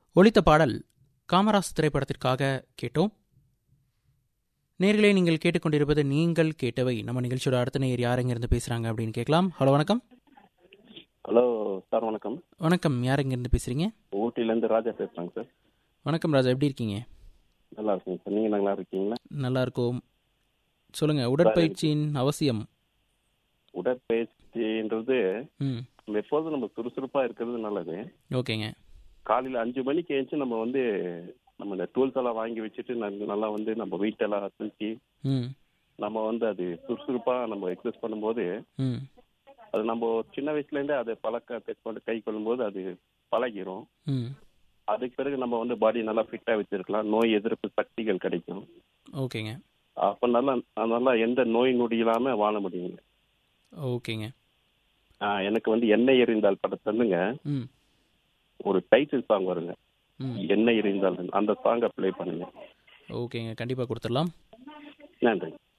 ஒலித்த பாடல் காமராஸ் திரைப்படத்திற்காக கேட்டோம் நேர்களே நீங்கள் கேட்டுக்கொண்டிருப்பது நீங்கள் கேட்டவை நம்ம நிகழ்ச்சியோட அடுத்த நேர் யார் இருந்து பேசுறாங்க அப்படின்னு கேட்கலாம் ஹலோ வணக்கம் ஹலோ சார் வணக்கம் வணக்கம் யார் இருந்து பேசுறீங்க ஊட்டிலேருந்து ராஜா பேசுகிறேங்க சார் வணக்கம் ராஜா எப்படி இருக்கீங்க நல்லா இருக்குங்க சார் நீங்கள் நல்லா இருக்கீங்களா நல்லா இருக்கோம் சொல்லுங்க உடற்பயிற்சியின் அவசியம் உடற்பயிற்சின்றது ம் நம்ம எப்போதும் நம்ம சுறுசுறுப்பாக இருக்கிறது நல்லது ஓகேங்க காலையில் அஞ்சு மணிக்கு எழுந்துச்சு நம்ம வந்து நம்ம இந்த டூல்ஸ் எல்லாம் வாங்கி வச்சுட்டு நல்ல- நல்லா வந்து நம்ம வெயிட் எல்லாம் தூக்கி ம் நம்ம வந்து அது சுறுசுறுப்பாக நம்ம எக்ஸசைஸ் பண்ணும்போது ம் அது நம்ம சின்ன வயசுலேருந்தே அதை பழக்க கொண்டு கை கொள்ளும்போது அது பழகிரும் ம் அதுக்கு பிறகு நம்ம வந்து பாடி நல்லா ஃபிட்டாக வச்சிருக்கலாம் நோய் எதிர்ப்பு சக்திகள் கிடைக்கும் ஓகேங்க அப்போ நல்லா நல்லா எந்த நோய் நொடி இல்லாமல் வாழ முடியுங்க ஓகேங்க ஆ, எனக்கு வந்து எண்ணெய் எறிந்தால் படத்துலங்க ம் ஒரு டைட்டில் சாங் வருங்க ம் எண்ணெய் எறிந்தால் அந்த சாங்கை ப்ளே பண்ணுங்க ஓகேங்க கண்டிப்பாக கொடுத்துடலாம் நன்றி